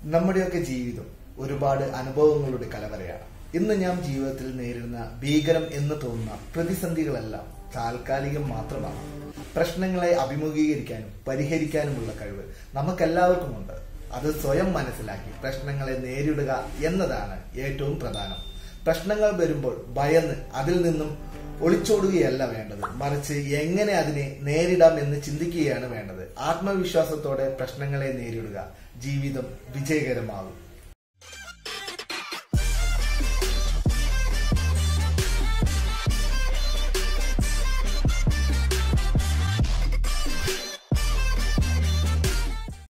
നമ്മുടെയൊക്കെ ജീവിതം ഒരുപാട് അനുഭവങ്ങളുടെ കലവറയാണ് ഇന്ന് ഞാൻ ജീവിതത്തിൽ നേരിടുന്ന ഭീകരം എന്ന് തോന്നുന്ന പ്രതിസന്ധികളെല്ലാം താൽക്കാലികം മാത്രമാണ് പ്രശ്നങ്ങളെ അഭിമുഖീകരിക്കാനും പരിഹരിക്കാനുമുള്ള കഴിവ് നമുക്കെല്ലാവർക്കുമുണ്ട് അത് സ്വയം മനസ്സിലാക്കി പ്രശ്നങ്ങളെ നേരിടുക എന്നതാണ് ഏറ്റവും പ്രധാനം പ്രശ്നങ്ങൾ വരുമ്പോൾ ഭയന്ന് അതിൽ നിന്നും ഒളിച്ചോടുകയല്ല വേണ്ടത് മറിച്ച് എങ്ങനെ അതിനെ നേരിടാം എന്ന് ചിന്തിക്കുകയാണ് വേണ്ടത് ആത്മവിശ്വാസത്തോടെ പ്രശ്നങ്ങളെ നേരിടുക ജീവിതം വിജയകരമാകും